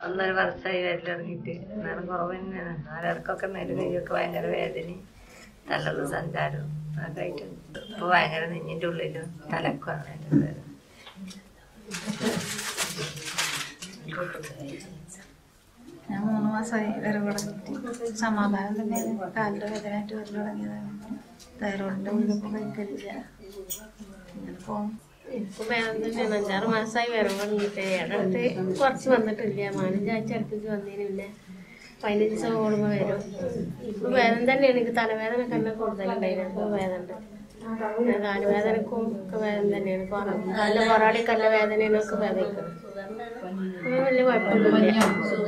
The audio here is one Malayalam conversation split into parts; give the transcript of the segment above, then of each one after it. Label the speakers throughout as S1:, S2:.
S1: ഒന്നര വർഷമായി വരൽ തുടങ്ങിയിട്ട് എന്നാലും കുറവ് തന്നെയാണ് ആരർക്കൊക്കെ നേരം കൈയൊക്കെ ഭയങ്കര വേദനയും തലയുള്ള സഞ്ചാരവും ഒക്കെ ആയിട്ടുണ്ട് ഇപ്പൊ ഭയങ്കര നെഞ്ഞിന്റെ ഉള്ളിലും തലക്കുമാണ് അതിന്റെ വേദന
S2: ഞാൻ മൂന്ന് മാസമായി വരവ് തുടങ്ങിയിട്ട് സമാധാനം തന്നെയാണ് കാലിൻ്റെ വേദനയായിട്ട് വരൽ തുടങ്ങിയതാണ് തൈറോയിഡിൻ്റെ ഗുളികയൊന്നും കഴിക്കലില്ല ഇങ്ങനെ പോകും
S3: ഇപ്പൊ വേദന തന്നെയാണ് അഞ്ചാറ് മാസമായി വരവ് തുടങ്ങിയിട്ട് ഇടത്ത് കുറച്ച് വന്നിട്ടില്ല പതിനഞ്ചാഴ്ച അടുപ്പിച്ച് വന്നതിനില്ല പതിനഞ്ച് ദിവസം കൂടുമ്പോൾ വരും ഇപ്പൊ വേദന തന്നെയാണ് എനിക്ക് തലവേദന കണ്ട കൂടുതലുണ്ടായിരുന്നു ഇപ്പൊ വേദന ഉണ്ട് പിന്നെ കാലുവേദനക്കും ഒക്കെ വേദന തന്നെയാണ് കൊറ- കാലിലെ പൊറാടി കല്ല വേദനയൊക്കെ വേദനിക്കണം ഇപ്പൊ വലിയ കുഴപ്പമൊന്നുമില്ല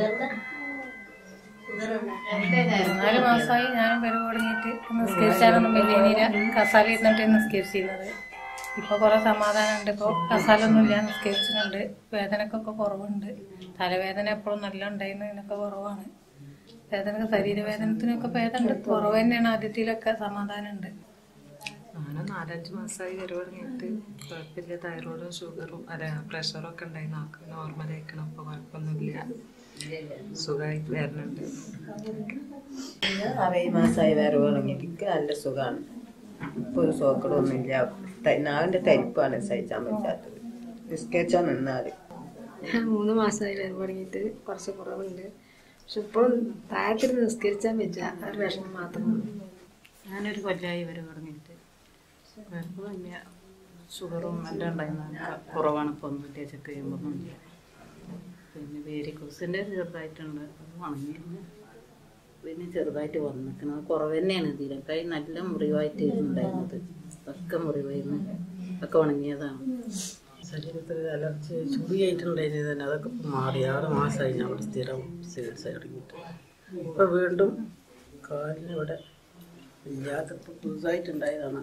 S2: നാല് മാസമായി ഞാൻ വരവ് തുടങ്ങിയിട്ട് നിസ്കരിച്ചാലൊന്നും വലിയ നീര കസാല ഇരുന്നിട്ട് നിസ്കരിച്ചിരുന്നത് ഇപ്പോൾ കുറേ സമാധാനമുണ്ട് ഇപ്പോൾ കസാലൊന്നുമില്ല നിസ്കരിച്ചിട്ടുണ്ട് വേദനക്കൊക്കെ കുറവുണ്ട് തലവേദന എപ്പോഴും നല്ല ഉണ്ടായിരുന്നു ഇതിനൊക്കെ കുറവാണ് വേദന ശരീരവേദനത്തിനൊക്കെ ഭേദമുണ്ട് കുറവ് തന്നെയാണ് ആദ്യത്തിലൊക്കെ സമാധാനമുണ്ട്
S4: അങ്ങനെ നാലഞ്ച് മാസമായി വരവ് തുടങ്ങിയിട്ട് കുഴപ്പമില്ല തൈറോയിഡും ഷുഗറും അല്ല പ്രഷറും ഒക്കെ ഉണ്ടായിരുന്നു ആൾക്ക് നോർമൽ ആയിക്കണം അപ്പോൾ കുഴപ്പമൊന്നുമില്ല സുഖമായിട്ട് വരുന്നുണ്ട്
S5: ആറേഴ് മാസമായി വരവ് തുടങ്ങിയിട്ട് എനിക്ക് നല്ല സുഖമാണ് ഇപ്പോൾ ഒരു സോക്കടൊന്നുമില്ല ത- നാവിൻ്റെ തരിപ്പാണ് സഹിച്ചാൻ പറ്റാത്തത് നിസ്കരിച്ചാൽ നിന്നാൽ
S6: മൂന്ന് മാസമായി വരവ് തുടങ്ങിയിട്ട് കുറച്ച് കുറവുണ്ട് പക്ഷെ ഇപ്പോൾ താഴത്തിൽ നിസ്കരിച്ചാൽ വെച്ച ഒരു വിഷമം മാത്രമാണ്
S7: ഞാനൊരു കൊല്ലമായി വരെ തുടങ്ങിയിട്ട് കുഴപ്പമില്ല ഷുഗറും എല്ലാം ഉണ്ടായിരുന്നു കുറവാണ് ഇപ്പോൾ ഒന്നുമില്ല ചെക്ക് ചെയ്യുമ്പോൾ ഒന്നുമില്ല പിന്നെ വേരിക്കോസിൻ്റെ ഒരു ചെറുതായിട്ടുണ്ട് അത് ഉണങ്ങിയില്ല പിന്നെ ചെറുതായിട്ട് വന്നിക്കണം അത് കുറവ് തന്നെയാണ് ഇതിലൊക്കെ നല്ല മുറിവായിട്ട് ഉണ്ടായിരുന്നത് ഒക്കെ മുറിവായിരുന്നു ഒക്കെ ഉണങ്ങിയതാണ്
S8: ശരീരത്തിൽ അലർജി ചുടിയായിട്ടുണ്ടായിരുന്നു തന്നെ അതൊക്കെ ഇപ്പം മാറി ആറ് മാസമായി ഞാൻ അവിടെ സ്ഥിരം ചികിത്സ തുടങ്ങിയിട്ട് ഇപ്പം വീണ്ടും കാലിന് ഇവിടെ ഇല്ലാത്തപ്പോൾ പുതുതായിട്ടുണ്ടായതാണ്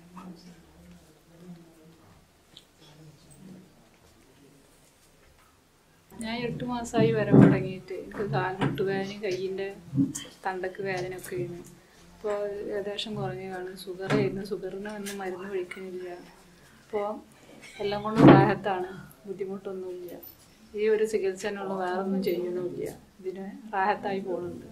S9: ഞാൻ എട്ട് മാസമായി വരവ് തുടങ്ങിയിട്ട് എനിക്ക് കാൽമുട്ട് വേദന കയ്യിൻ്റെ തണ്ടക്ക് വേദനയൊക്കെ ആയിരുന്നു ഇപ്പോൾ ഏകദേശം കുറഞ്ഞു കാണും ഷുഗറായിരുന്നു ഷുഗറിന് ഒന്നും മരുന്ന് കഴിക്കുന്നില്ല അപ്പോൾ എല്ലാം കൊണ്ടും റാഹത്താണ് ബുദ്ധിമുട്ടൊന്നുമില്ല ഈ ഒരു ചികിത്സ എന്നുള്ള വേറെ ഒന്നും ചെയ്യണമില്ല ഇതിന് റാഹത്തായി പോകുന്നുണ്ട്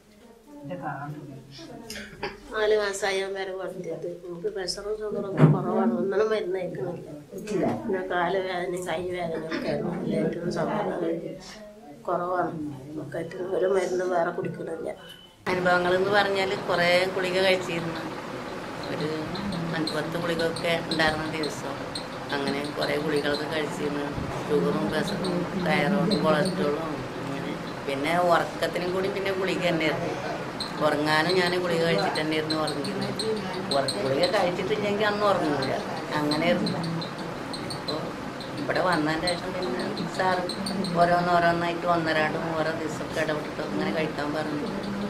S3: നാല് മാസമായി ഞാൻ വരവ് തുടങ്ങിയിട്ട് നമുക്ക് പ്രഷറും ഷുഗറും ഒക്കെ കുറവാണ് ഒന്നും മരുന്ന് കഴിക്കണില്ല പിന്നെ കാല് വേദന കൈ വേദന ഒക്കെ എല്ലായിട്ടും സമാധാനം കുറവാണ് ഒക്കെ ആയിട്ട് ഒരു മരുന്ന് വേറെ കുടിക്കണില്ല
S10: അനുഭവങ്ങൾ എന്ന് പറഞ്ഞാൽ കുറേ ഗുളിക കഴിച്ചിരുന്നു ഒരു അഞ്ച് പത്ത് ഗുളികയൊക്കെ ഉണ്ടായിരുന്ന ദിവസം അങ്ങനെ കുറേ ഗുളികളൊക്കെ കഴിച്ചിരുന്നു ഷുഗറും പ്രഷറും തൈറോയിഡും കൊളസ്ട്രോളും അങ്ങനെ പിന്നെ ഉറക്കത്തിനും കൂടി പിന്നെ ഗുളിക തന്നെയായിരുന്നു ഉറങ്ങാനും ഞാൻ ഗുളിക കഴിച്ചിട്ട് തന്നെയായിരുന്നു ഉറങ്ങിയിരുന്നത് ഉറ- ഗുളിക കഴിച്ചിട്ടില്ലെങ്കിൽ അന്ന് ഉറങ്ങില്ല അങ്ങനെയായിരുന്നു അപ്പോൾ ഇവിടെ വന്നതിന് ശേഷം പിന്നെ സാർ ഓരോന്നോരോന്നായിട്ട് ഒന്നരാടും ഓരോ ദിവസമൊക്കെ ഇടപെട്ടിട്ട് അങ്ങനെ കഴിക്കാൻ പറഞ്ഞു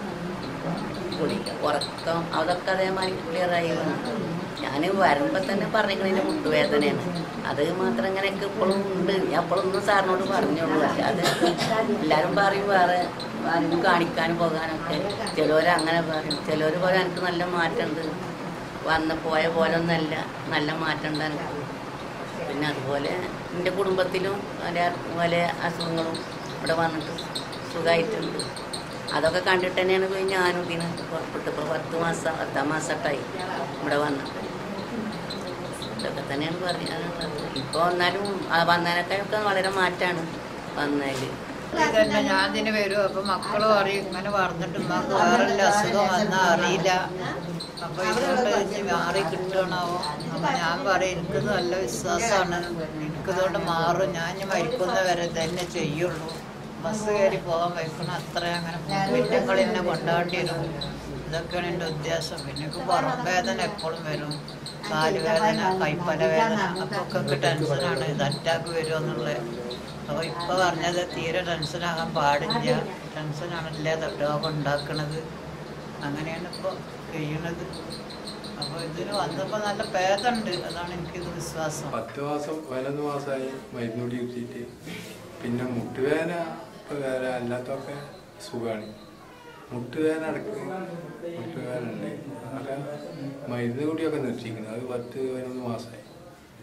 S10: ഗുളിക ഉറക്കം അതൊക്കെ അതേമാതിരി ക്ലിയറായി വന്നു ഞാൻ വരുമ്പോൾ തന്നെ പറഞ്ഞിരിക്കണതിൻ്റെ മുട്ടുവേദനയാണ് അത് മാത്രം ഇങ്ങനെയൊക്കെ ഇപ്പോഴും ഉണ്ട് ഞാൻ അപ്പോഴൊന്നും സാറിനോട് പറഞ്ഞോളൂ അല്ലാതെ എല്ലാവരും പറയും വേറെ ആരും കാണിക്കാനും പോകാനൊക്കെ ചിലവർ അങ്ങനെ പറയും ചിലവർ പറയും എനിക്ക് നല്ല മാറ്റമുണ്ട് വന്ന് പോയ പോലെ ഒന്നല്ല നല്ല മാറ്റം ഉണ്ട് എനിക്ക് പിന്നെ അതുപോലെ എൻ്റെ കുടുംബത്തിലും പല പല അസുഖങ്ങളും ഇവിടെ വന്നിട്ട് സുഖമായിട്ടുണ്ട് അതൊക്കെ കണ്ടിട്ട് തന്നെയാണ് പോയി ഞാനും ഇതിന് പുറപ്പെട്ടു ഇപ്പോൾ പത്ത് മാസം പത്താം മാസമായിട്ടായി ഇവിടെ വന്നിട്ട് ഇതൊക്കെ തന്നെയാണ് പറയാനുള്ളത് ഇപ്പോൾ എന്നാലും ആ വന്നതിനൊക്കെ വളരെ മാറ്റമാണ് വന്നതിൽ
S11: തന്നെ ഞാൻ ഇതിന് വരും അപ്പൊ മക്കളും അറിയും ഇങ്ങനെ പറഞ്ഞിട്ട് ഉമ്മാക്ക് വേറെല്ല അസുഖം വന്നാ അറിയില്ല അപ്പൊ ഇതുകൊണ്ട് ഇനി മാറി കിട്ടണാവോ അപ്പൊ ഞാൻ പറയും എനിക്ക് നല്ല വിശ്വാസമാണ് എനിക്കിതുകൊണ്ട് മാറും ഞാൻ ഇനി മരിക്കുന്ന വരെ തന്നെ ചെയ്യുള്ളൂ ബസ് കയറി പോകാൻ വയ്ക്കണം അത്ര അങ്ങനെ കുഞ്ഞുങ്ങൾ എന്നെ കൊണ്ടാണ്ടി വരും ഇതൊക്കെയാണ് എൻ്റെ ഉദ്ദേശം പിന്നെ എനിക്ക് പുറം വേദന എപ്പോഴും വരും കാലുവേദന കൈപ്പല വേദന അപ്പൊ ഒക്കെ എനിക്ക് ടെൻഷനാണ് ഇത് അറ്റാക്ക് വരുമോ എന്നുള്ളത് അപ്പോൾ ഇപ്പോൾ പറഞ്ഞത് തീരെ ടെൻഷനാകാൻ പാടില്ല ടെൻഷനാണല്ലേ രോഗം ഉണ്ടാക്കണത് അങ്ങനെയാണ് ഇപ്പോൾ കഴിയണത് അപ്പോൾ ഇതിന് വന്നപ്പോൾ നല്ല ഭേദമുണ്ട് അതാണ് എനിക്കിത് വിശ്വാസം
S12: പത്ത് മാസം പതിനൊന്ന് മാസമായി മരുന്ന് കൂടി കിട്ടിയിട്ട് പിന്നെ മുട്ടുവേദന ഇപ്പോൾ വേറെ അല്ലാത്തൊക്കെ സുഖമാണ് മുട്ടുവേദന അടക്കം മുട്ടുവേദന ഉണ്ട് അതൊക്കെ മരുന്ന് കൂടിയൊക്കെ നിർത്തിയിരിക്കുന്നത് അത് പത്ത് പതിനൊന്ന് മാസമായി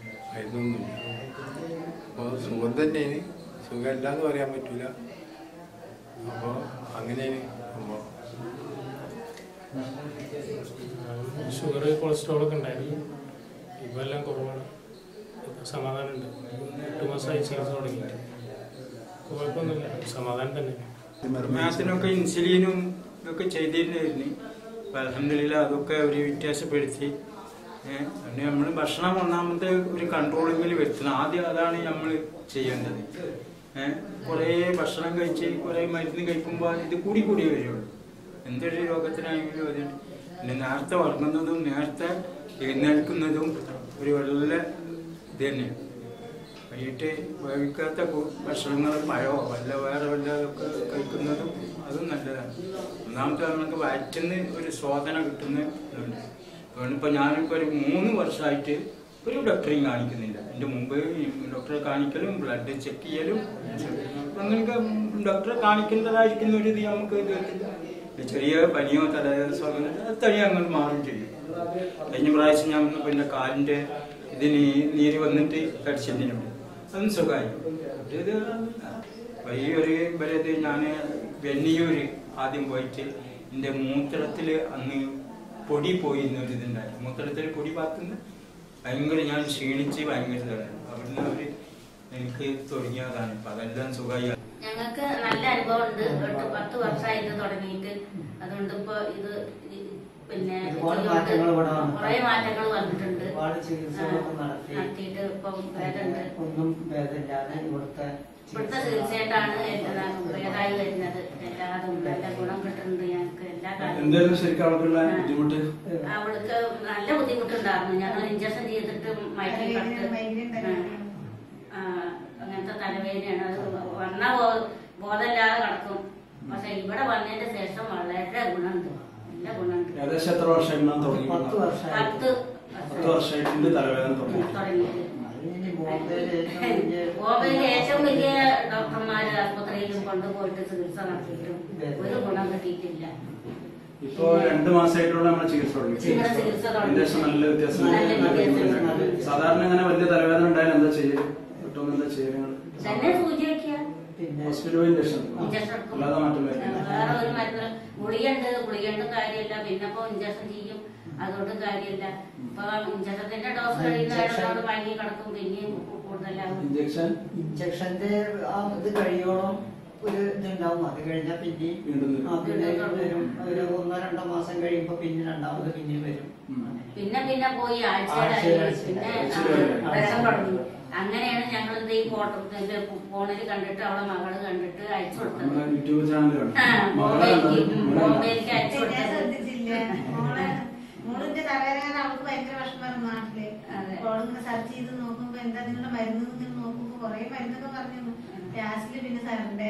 S12: മരുന്നൊന്നുമില്ല അപ്പോൾ സുഖം തന്നെയാണ് സുഖമല്ല എന്ന് പറയാൻ പറ്റില്ല
S13: അപ്പോൾ അങ്ങനെയാണ് സംഭവം
S14: ഷുഗർ കൊളസ്ട്രോൾ ഒക്കെ ഉണ്ടായിരുന്നു ഇപ്പം എല്ലാം കുറവാണ് ഇപ്പം സമാധാനമുണ്ട് എട്ട് മാസമായി ചികിത്സ തുടങ്ങിയിട്ട് കുഴപ്പമൊന്നുമില്ല സമാധാനം തന്നെ
S15: മാസത്തിനൊക്കെ ഇൻസുലിനും ഇതൊക്കെ ചെയ്തിരുന്നായിരുന്നു അലഹമില്ല അതൊക്കെ ഒരു വ്യത്യാസപ്പെടുത്തി ഏഹ് പിന്നെ നമ്മൾ ഭക്ഷണം ഒന്നാമത്തെ ഒരു കൺട്രോളിങ്ങിൽ വരുത്തണം ആദ്യം അതാണ് നമ്മൾ ചെയ്യേണ്ടത് ഏഹ് കുറേ ഭക്ഷണം കഴിച്ച് കുറേ മരുന്ന് കഴിക്കുമ്പോൾ ഇത് കൂടി കൂടി വരുള്ളൂ എന്തൊരു രോഗത്തിനാണെങ്കിലും അത് പിന്നെ നേരത്തെ ഉറങ്ങുന്നതും നേരത്തെ എഴുന്നേൽക്കുന്നതും ഒരു നല്ല ഇത് തന്നെയാണ് വൈകിട്ട് വേവിക്കാത്ത കു- ഭക്ഷണങ്ങൾ പഴമോ വല്ല വേറെ വല്ലതൊക്കെ കഴിക്കുന്നതും അതും നല്ലതാണ് ഒന്നാമത്തെ നമുക്ക് വയറ്റിന്ന് ഒരു ശോധന കിട്ടുന്ന ഇതുണ്ട് അതുകൊണ്ടിപ്പോൾ ഞാനിപ്പോൾ ഒരു മൂന്ന് വർഷമായിട്ട് ഒരു ഡോക്ടറെയും കാണിക്കുന്നില്ല എൻ്റെ മുമ്പ് ഈ ഡോക്ടറെ കാണിക്കലും ബ്ലഡ് ചെക്ക് ചെയ്യലും അങ്ങനെയൊക്കെ ഡോക്ടറെ കാണിക്കേണ്ടതായിരിക്കുന്ന ഒരു ഇത് നമുക്ക് ഇത് ഒരു ചെറിയ പനിയോ തലവേദനോ അങ്ങനെ അത് തനിയെ അങ്ങോട്ട് മാറും ചെയ്യും കഴിഞ്ഞ പ്രാവശ്യം ഞാൻ വന്നപ്പോൾ എൻ്റെ കാലിൻ്റെ ഇതിന് നീര് വന്നിട്ട് കടിച്ചതിനുണ്ട് അതും സുഖമായി ഇത് ഈ ഒരു ഇവരത് ഞാൻ വെന്നിയൂര് ആദ്യം പോയിട്ട് എൻ്റെ മൂത്രത്തിൽ അന്ന് പൊടി പോയി എന്നൊരു ഇതുണ്ടായി മൂത്രത്തിൽ പൊടി പാത്തുന്ന ഭയങ്കര ഞാൻ ക്ഷീണിച്ച് ഭയങ്കര ഇതാണ് അവിടുന്ന് അവർ എനിക്ക് തുടങ്ങിയതാണ് അപ്പം അതെല്ലാം സുഖമായി
S16: ഞങ്ങൾക്ക് നല്ല അനുഭവം ഉണ്ട് എട്ട് പത്ത് വർഷമായി ഇത് തുടങ്ങിയിട്ട് അതുകൊണ്ട് ഇപ്പൊ ഇത് ഈ പിന്നെ
S17: ഒരുപാട്
S16: ഇതുകൊണ്ട്
S17: മാറ്റങ്ങൾ ഇവിടെ വന്നു.
S16: കുറേ മാറ്റങ്ങൾ വന്നിട്ടുണ്ട്
S17: ഒരുപാട് ചികിത്സകളൊക്കെ
S16: ആ,
S17: നടത്തി.
S16: നടത്തിയിട്ട് ഇപ്പം ഭേദമുണ്ട്
S17: ഒന്നും ഭേദമില്ലാതെ ഇവിടുത്തെ
S16: ഇവിടുത്തെ തീർച്ചയായിട്ടാണ് ഭേദമായി വരുന്നത് എല്ലാതും നല്ല ഗുണം കിട്ടുന്നുണ്ട് ഞങ്ങൾക്ക് എല്ലാ കാര്യവും
S18: എന്തായിരുന്നു ശരിക്കും അവർക്കുള്ള ബുദ്ധിമുട്ട്
S16: അവൾക്ക് നല്ല ബുദ്ധിമുട്ടുണ്ടായിരുന്നു ഞങ്ങൾ ഇഞ്ചക്ഷൻ ചെയ്തിട്ട് മൈഗ്രെയിൻ കട്ട് ആ, അങ്ങനത്തെ തലവേദനയാണ് അത് വന്ന ബോ- ബോധമില്ലാതെ കിടക്കും പക്ഷെ ഇവിടെ വന്നതിന്റെ ശേഷം വളരെ ഗുണമുണ്ട് നല്ല ഗുണമുണ്ട്
S18: ഏകദേശം എത്ര വർഷമായിരുന്നു തുടങ്ങി
S17: പത്ത് വർഷമായി
S16: പത്ത്
S18: പത്ത് വർഷമായിട്ടുണ്ട് തലവേദന തുടങ്ങി
S16: തുടങ്ങിയിട്ട്
S17: ബോംബെയിൽ ഏറ്റവും വലിയ
S16: ബോംബെയിൽ ഏറ്റവും വലിയ ഡോക്ടർമാര് ആസ്പത്രിയിൽ കൊണ്ടുപോയിട്ട് ചികിത്സ നടത്തിയിട്ടും ഒരു ഗുണം കിട്ടിയിട്ടില്ല
S18: ഇപ്പോ രണ്ട് മാസമായിട്ടുള്ള നമ്മൾ ചികിത്സ തുടങ്ങി
S16: ചികിത്സ ചികിത്സ തുടങ്ങി.
S18: ഏകദേശം നല്ല വ്യത്യാസം
S16: നല്ല വ്യത്യാസം.
S18: സാധാരണ അങ്ങനെ വലിയ തലവേദന ഉണ്ടായാലും എന്താ ചെയ്യല് പെട്ടെന്ന് എന്താ ചെയ്യുക
S16: തന്നെ സൂചി വയ്ക്കുക
S18: ഹോസ്പിറ്റൽ പോയി ഇഞ്ചക്ഷൻ
S16: ഇഞ്ചക്ഷൻ എടുക്കും
S18: അല്ലാതെ മാറ്റം വരില്ല
S16: വേറെ ഒരു മരുന്ന് ഗുളികയുണ്ട് ഗുളികയുണ്ട് കാര്യമില്ല പിന്നെ ഇപ്പൊ ഇഞ്ചക്ഷൻ ചെയ്യും അതുകൊണ്ട് കാര്യമില്ല ഇപ്പൊ ഇഞ്ചക്ഷത്തിന്റെ ഡോസ് കഴിയുന്നവരോട് വാങ്ങി കിടക്കും പിന്നെയും കൂടുതലാവും
S18: ഇഞ്ചക്ഷൻ
S17: ഇഞ്ചക്ഷന്റെ ആ ഇത് കഴിയോളം ഒരു ഇതുണ്ടാവും അത് കഴിഞ്ഞാൽ പിന്നെയും
S18: വീണ്ടും
S17: ആ, പിന്നെ വരും ഒരു ഒന്നോ രണ്ടോ മാസം കഴിയുമ്പോ പിന്നെ രണ്ടാമത് പിന്നെയും വരും
S16: പിന്നെ പിന്നെ പോയി ആഴ്ചയിലായി
S17: ആഴ്ചയിലായി.
S16: പിന്നെ
S17: ആഴ്ചയിലായി.
S16: വിഷം തുടങ്ങി അങ്ങനെയാണ് ഞങ്ങൾ ഇത് ഈ ഫോട്ടോ ഫോണിൽ കണ്ടിട്ട് അവളെ മകള് കണ്ടിട്ട് അയച്ചു കൊടുത്തത്
S18: നമ്മുടെ യൂട്യൂബ് ചാനൽ കണ്ടു
S16: ആ,
S18: മകളെ
S16: ബോംബെയിലേക്ക്
S18: കണ്ടു
S16: ബോംബെയിലേക്ക് അയച്ചു
S19: ഞാൻ
S16: കൊടുത്തത്
S19: ശ്രദ്ധിച്ചില്ല മോളെ മോളിന്റെ തലവേദന അവൾക്ക് ഭയങ്കര വിഷമമായിരുന്നു നാട്ടില് അവളിങ്ങനെ സെർച്ച് ചെയ്ത് നോക്കുമ്പോ എന്താ നിങ്ങളുടെ മരുന്ന് ഇങ്ങനെ നോക്കുമ്പോ കൊറേ മരുന്നൊക്കെ പറഞ്ഞു ലാസ്റ്റില് പിന്നെ സാറിന്റെ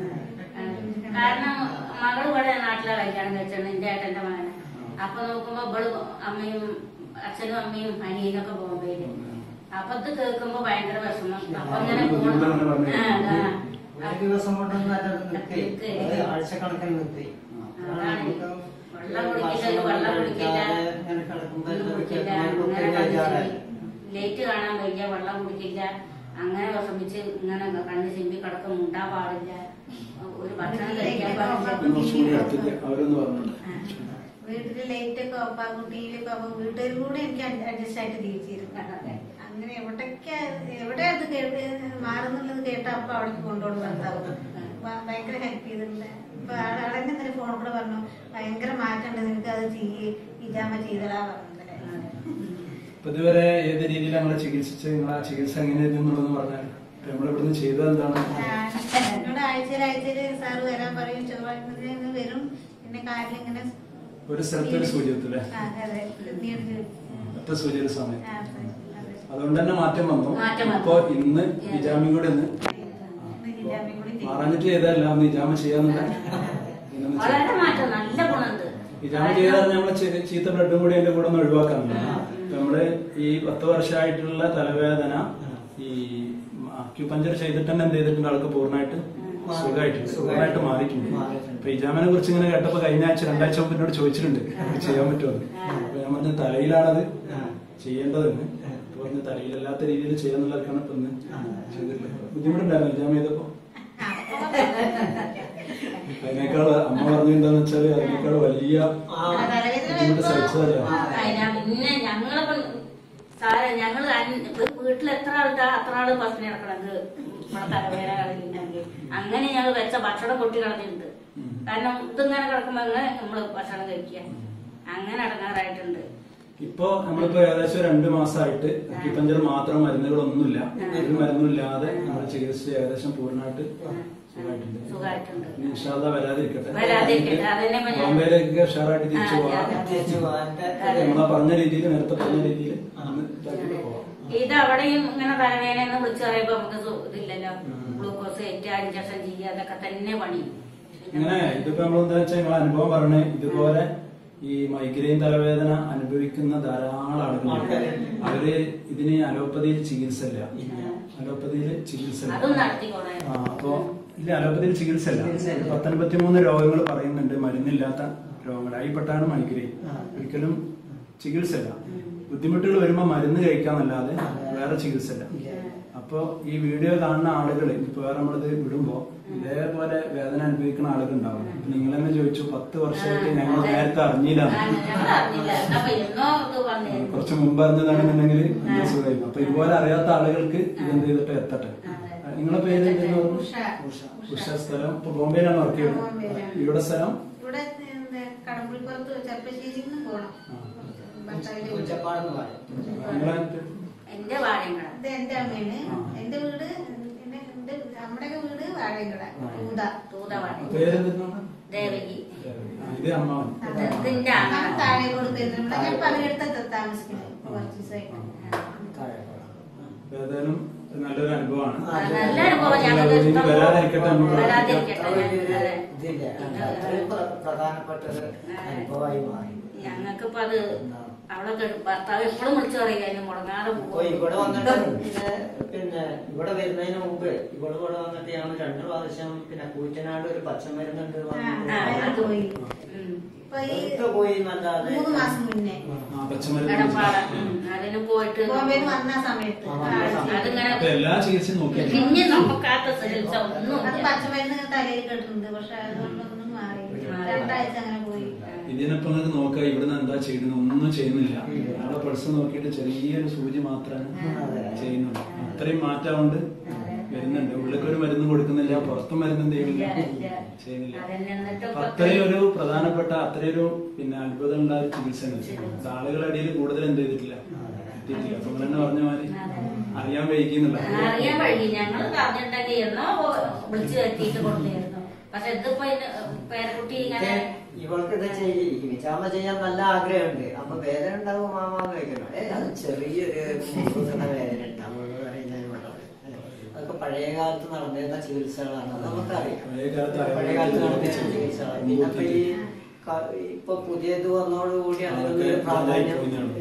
S16: കാരണം മകള് ഇവിടെ നാട്ടിലെ കല്യാണം കഴിച്ചാണ് എന്റെ ഏട്ടന്റെ മകന് അപ്പൊ നോക്കുമ്പോ ഇവള് അമ്മയും അച്ഛനും അമ്മയും അനിയനൊക്കെ ബോംബെയില് അപ്പൊ ഇത് കേൾക്കുമ്പോ ഭയങ്കര വിഷമം അപ്പൊ ഇങ്ങനെ പോണം. ആ, ആ.
S17: ഒരു ദിവസം കൊണ്ടൊന്നും അല്ല അത് നിർത്തി അത് ആഴ്ചക്കണക്കിന് നിർത്തി
S16: അതാണ് വെള്ളം കുടിക്കില്ല വെള്ളം കുടിക്കില്ല
S17: ഇങ്ങനെ കിടക്കുമ്പോ
S16: വെള്ളം കുടിക്കില്ല
S17: ഒത്തിരി
S16: അങ്ങനെ
S17: ബേജാറായി.
S16: ലേറ്റ് കാണാൻ വയ്യ വെള്ളം കുടിക്കില്ല അങ്ങനെ വിഷമിച്ച് ഇങ്ങനെ കണ്ണ് ചിമ്പി കിടക്കും മുണ്ടാൻ പാടില്ല ഒരു ഭക്ഷണം കഴിക്കാൻ പാടില്ല
S18: കുറച്ചുകൂടി അടുത്തേക്ക് അവരൊന്ന് പറഞ്ഞോട്ടെ
S19: വീട്ടില് ലൈറ്റ് ഒക്കെ ഓഫാക്കും ടി വി ഒക്കെ ഓഫാക്കും വീട്ടുകാരും കൂടെ എനിക്ക് അഡ്ജസ്റ്റ് ആയിട്ട് തിരിച്ചിരുന്നു അങ്ങനെ എവിടൊക്കെ എവിടെ അത് കേട്ട് മാറുന്നുള്ളത് കേട്ട അപ്പൊ അവിടേക്ക് കൊണ്ടുപോകും ഭർത്താവ് ഭ- ഭയങ്കര ഹെൽപ്പ് ചെയ്തിട്ടുണ്ട് ഇപ്പൊ ആളെ തന്നെ ഫോൺ കൂടെ പറഞ്ഞു ഭയങ്കര മാറ്റമുണ്ട് നിനക്ക് അത് ചെയ്യ് ഇജാമ ചെയ്തടാ പറഞ്ഞത്
S18: ഇപ്പൊ ഇതുവരെ ഏത് രീതിയിൽ നമ്മളെ ചികിത്സിച്ച് നിങ്ങളെ ചികിത്സ എങ്ങനെയായിരുന്നു എന്നുള്ളത് പറഞ്ഞാൽ ഇപ്പൊ നമ്മൾ ഇവിടുന്ന് ചെയ്തത് എന്താണ്
S19: എന്നോട് ആഴ്ചയിൽ ആഴ്ചയിൽ സാറ് വരാൻ പറയും ചൊവ്വാഴ്ച വരും പിന്നെ കാലിൽ ഇങ്ങനെ
S18: ഒരു സ്ഥലത്ത് ഒരു സൂചി എത്തൂലേ
S19: ആ, അതെ നീണ്ട്
S18: ഒറ്റ സൂചി ഒരു സമയം
S19: ആ, അതെ, അതെ.
S18: അതുകൊണ്ട് തന്നെ മാറ്റം വന്നു
S16: മാറ്റം വന്നു.
S18: ഇപ്പൊ ഇന്ന് നിജാമി കൂടെ ഒന്ന്
S19: ഹിജാബിൻ കൂടി ചെയ്യും.
S18: മാറാഞ്ഞിട്ട് ചെയ്തതല്ല ഒന്ന് നിജാമ ചെയ്യാന്നുള്ള ഇന്നൊന്ന് ചെയ്തു.
S16: വളരെ മാറ്റം നല്ല ഗുണമുണ്ട്
S18: നിജാമ ചെയ്താൽ നമ്മളെ ചെ- ചീത്ത ബ്ലഡും കൂടി അതിന്റെ കൂടെ ഒന്ന് ഒഴിവാക്കാറുണ്ട് നമ്മള് ഈ പത്ത് വർഷമായിട്ടുള്ള തലവേദന ഈ അക്യുപഞ്ചർ ചെയ്തിട്ട് തന്നെ എന്ത് ചെയ്തിട്ടുണ്ട് ആൾക്ക് പൂർണ്ണമായിട്ട് സുഖമായിട്ടുണ്ട് സുഖമായിട്ട് മാറിയിട്ടുണ്ട് ഇപ്പൊ ഇജാമിനെ കുറിച്ച് ഇങ്ങനെ കേട്ടപ്പോ കഴിഞ്ഞ ആഴ്ച രണ്ടാഴ്ച മുമ്പ് എന്നോട് ചോദിച്ചിട്ടുണ്ട് ഇത് ചെയ്യാൻ പറ്റുമോ അപ്പൊ ഞാൻ പറഞ്ഞ തലയിലാണത് ചെയ്യേണ്ടതെന്ന് അപ്പൊ പറഞ്ഞ തലയിലല്ലാത്ത രീതിയിൽ ചെയ്യാന്നുള്ളതൊക്കെയാണ് ഇപ്പൊ ഇന്ന് ചെയ്തിട്ടുള്ളത് ബുദ്ധിമുട്ടുണ്ടായിരുന്നു ഇജാമ ചെയ്തപ്പോ അതിനേക്കാൾ അമ്മ പറഞ്ഞു എന്താന്ന് വെച്ചാല് അതിനേക്കാൾ വലിയ ബുദ്ധിമുട്ട് സഹിച്ചതല്ല
S16: അതിനാ പിന്നെ ഞങ്ങളിപ്പം സാര ഞങ്ങൾ വീട്ടിൽ എത്ര ആളുണ്ടാ അത്ര ആള് ബസ്സിന് കിടക്കണത് നമ്മളെ തലവേദന കളഞ്ഞിട്ടുണ്ടെങ്കിൽ അങ്ങനെ ഞങ്ങൾ വെച്ച ഭക്ഷണം പൊട്ടി കളഞ്ഞിട്ടുണ്ട് കാരണം ഇതിങ്ങനെ കിടക്കുമ്പോ നമ്മള് ഭക്ഷണം കഴിക്കുക അങ്ങനെ അടങ്ങാറായിട്ടുണ്ട്
S18: ഇപ്പൊ നമ്മളിപ്പോ ഏകദേശം രണ്ട് മാസമായിട്ട് അക്യുപഞ്ചർ മാത്രം മരുന്നുകളൊന്നുമില്ല ഒരു മരുന്നില്ലാതെ നമ്മൾ ചികിത്സിച്ച് ഏകദേശം പൂർണ്ണമായിട്ട് സുഖമായിട്ടുണ്ട്
S16: സുഖമായിട്ടുണ്ട്
S18: ഇനി ഇൻഷാല്ലാ വരാതിരിക്കട്ടെ
S16: വരാതിരിക്കട്ടെ. അതന്നെ ഇപ്പൊ ഞാൻ-
S18: ബോംബെയിലേക്ക് ഉഷാറായിട്ട് തിരിച്ചു
S16: ആ,
S18: പോവാം
S16: അതെ, അതെ. തിരിച്ചു
S18: നമ്മളാ പറഞ്ഞ രീതിയിൽ നേരത്തെ പറഞ്ഞ രീതിയിൽ അന്ന് ഇതാക്കിയിട്ട് പോവാം
S16: ഇത് അവിടെയും ഇങ്ങനെ തലവേദന എന്ന് വിളിച്ചു പറയുമ്പോ നമുക്ക് സു- ഇതില്ലല്ലോ ഗ്ലൂക്കോസ് കയറ്റുക ഇഞ്ചക്ഷൻ ചെയ്യുക അതൊക്കെ തന്നെ പണി
S18: ഇങ്ങനെ ഇതിപ്പോ നമ്മൾ എന്താ വെച്ചാൽ നിങ്ങളെ അനുഭവം പറഞ്ഞേ ഇതുപോലെ ഈ മൈഗ്രെയിൻ തലവേദന അനുഭവിക്കുന്ന ധാരാളം ആളുകളുണ്ട് അവര് ഇതിന് അലോപ്പതിയിൽ ചികിത്സ ഇല്ല അലോപ്പതിയിൽ ചികിത്സ ഇല്ല
S16: അതും നടത്തിക്കോളെ
S18: ആ, അപ്പോ ഇല്ല അലോപ്പതിയിൽ ചികിത്സ ഇല്ല പത്തൊൻപത്തി മൂന്ന് രോഗങ്ങൾ പറയുന്നുണ്ട് മരുന്നില്ലാത്ത രോഗങ്ങൾ അതിൽപ്പെട്ടാണ് മൈഗ്രെയിൻ ഒരിക്കലും ചികിത്സ ഇല്ല ബുദ്ധിമുട്ടുകൾ വരുമ്പോൾ മരുന്ന് കഴിക്കാന്നല്ലാതെ വേറെ ചികിത്സ ഇല്ല അപ്പോ ഈ വീഡിയോ കാണുന്ന ആളുകൾ ഇപ്പൊ വേറെ നമ്മളിത് വിടുമ്പോ ഇതേപോലെ വേദന അനുഭവിക്കുന്ന ആളുകൾ ഉണ്ടാവും അപ്പൊ നിങ്ങൾ തന്നെ ചോദിച്ചു പത്ത് വർഷമായിട്ട് ഞങ്ങൾ നേരത്തെ അറിഞ്ഞില്ല
S16: ഞങ്ങൾ അറിഞ്ഞില്ല അപ്പൊ എന്നോ ഇത് വന്നിരുന്നു
S18: കുറച്ച് മുമ്പ് അറിഞ്ഞതാണെന്നുണ്ടെങ്കിൽ വലിയ സുഖമായിരുന്നു അപ്പൊ ഇതുപോലെ അറിയാത്ത ആളുകൾക്ക് ഇതെന്ത് ചെയ്തിട്ട് എത്തട്ടെ നിങ്ങളെ പേര് എന്തായിരുന്നു ഉഷ സ്ഥലം ഇപ്പൊ ബോംബെയിലാണ് വർക്ക് ചെയ്യുന്നത് ഇവിടെ സ്ഥലം
S19: ഇവിടെ എന്താ കടമ്പുളിപ്പുറത്ത് ചെറുപ്പശ്ശേരിയിൽ നിന്ന് പോകണം ഭർത്താവിന്റെ വീട്.
S18: നിങ്ങളെ
S16: എന്റെ വാഴയങ്കട
S19: ഇത് എന്റെ അമ്മയാണ് എന്റെ വീട് എന്റെ എന്റെ നമ്മുടെയൊക്കെ വീട് വാഴയങ്കട തൂത
S16: തൂത വാഴ
S18: പേരെന്താണ്
S16: ദേവകി
S18: ഇത് അമ്മാവൻ
S16: ഇതിന്റെ
S19: ഞാൻ താഴെ കൊടുക്കുന്നത് ഞാൻ പലയിടത്തൊക്കെ താമസിക്കുന്നത് കുറച്ച് ദിവസമായിട്ട്
S18: ഏതായാലും നല്ലൊരു അനുഭവമാണ്
S16: നല്ല അനുഭവം ഞങ്ങൾക്ക്
S18: ഇനി
S16: ഇഷ്ടം
S18: വരാതിരിക്കട്ടെ നമുക്ക്
S16: വരാതിരിക്കട്ടെ അതെ.
S17: ഇതില്ല അത്രയും പ്ര- പ്രധാനപ്പെട്ട ഒരു അനുഭവമായി മാറി
S16: ഞങ്ങൾക്കിപ്പോ അത് അവിടെ കെ- ഭർത്താവ് എപ്പോഴും വിളിച്ചു പറയുക അതിന് മുടങ്ങാതെ
S17: അപ്പൊ ഇവിടെ വന്നിട്ട് പിന്നെ പിന്നെ ഇവിടെ വരുന്നതിന് മുമ്പ് ഇവിടെ ഇവിടെ വന്നിട്ട് ഞങ്ങൾ രണ്ടു പ്രാവശ്യം പിന്നെ കൂറ്റനാട് ഒരു പച്ചമരുന്നുണ്ട്
S16: ആ, അത് പോയി
S19: ഇപ്പൊ ഈ
S17: അതൊക്കെ പോയി നല്ലാതെ
S19: മൂന്ന് മാസം മുന്നേ
S16: കടപ്പാട ഉം, അതിന് പോയിട്ട്
S19: ബോംബെയിൽ വന്ന സമയത്ത്
S16: അതിങ്ങനെ
S18: അപ്പൊ എല്ലാ ചികിത്സയും നോക്കിയാൽ
S16: പിന്നെ നോക്കാത്ത ചികിത്സ ഒന്നും
S19: അത് പച്ചമരുന്ന് തലയിൽ കെട്ടിട്ടുണ്ട് പക്ഷെ അതുകൊണ്ടൊന്നും മാറിയില്ല രണ്ടാഴ്ച അങ്ങനെ പോയി
S18: ഇതിനിപ്പോ നിങ്ങൾക്ക് നോക്കാം ഇവിടുന്ന് എന്താ ചെയ്യുന്നത് ഒന്നും ചെയ്യുന്നില്ല അവിടെ പൾസ് നോക്കിയിട്ട് ചെറിയൊരു സൂചി മാത്രമാണ് ചെയ്യുന്നുള്ളൂ അത്രയും മാറ്റം കൊണ്ട് വരുന്നുണ്ട് ഉള്ളിലേക്ക് ഒരു മരുന്ന് കൊടുക്കുന്നില്ല പുറത്തും മരുന്നും ചെയ്യുന്നില്ല ചെയ്യുന്നില്ല അപ്പൊ അത്രയും ഒരു പ്രധാനപ്പെട്ട അത്രയൊരു പിന്നെ അത്ഭുതം ഉണ്ടായ ചികിത്സയാണ് ആളുകളുടെ ഇടയിൽ കൂടുതൽ എന്ത് ചെയ്തിട്ടില്ല എത്തിയിട്ടില്ല അപ്പൊ നിങ്ങൾ തന്നെ പറഞ്ഞ മാതിരി അറിയാൻ വൈകിന്നുള്ള
S16: അറിയാൻ വഴി ഞങ്ങൾ പറഞ്ഞിട്ടുണ്ടെങ്കിൽ എന്നോ വിളിച്ചു വരുത്തിയിട്ട് കൊണ്ടുവരുന്നു പക്ഷെ ഇതിപ്പോ ഇതിന് പേരക്കുട്ടി ഇങ്ങനെ
S17: ഇവൾക്ക് ഇത് ചെയ്തിരിക്കും ചാമ ചെയ്യാൻ നല്ല ആഗ്രഹമുണ്ട് അപ്പൊ വേദന ഉണ്ടാവും മാമാന്ന് വെക്കണം ഏ അത് ചെറിയൊരു മുറുകുന്ന വേദന ഉണ്ടാവും എന്ന് പറയുന്നതിന് വേണം. അതൊക്കെ പഴയ കാലത്ത് നടന്നിരുന്ന ചികിത്സകളാണ് അത് നമുക്കറിയാം
S18: പഴയ കാലത്ത്
S17: പഴയ കാലത്ത് നടന്നിരുന്ന ചികിത്സകളാണ് പിന്നെ ഇപ്പൊ ഈ ക- ഇപ്പൊ പുതിയത് വന്നതോടുകൂടി അതിനൊന്നും ഒരു പ്രാധാന്യം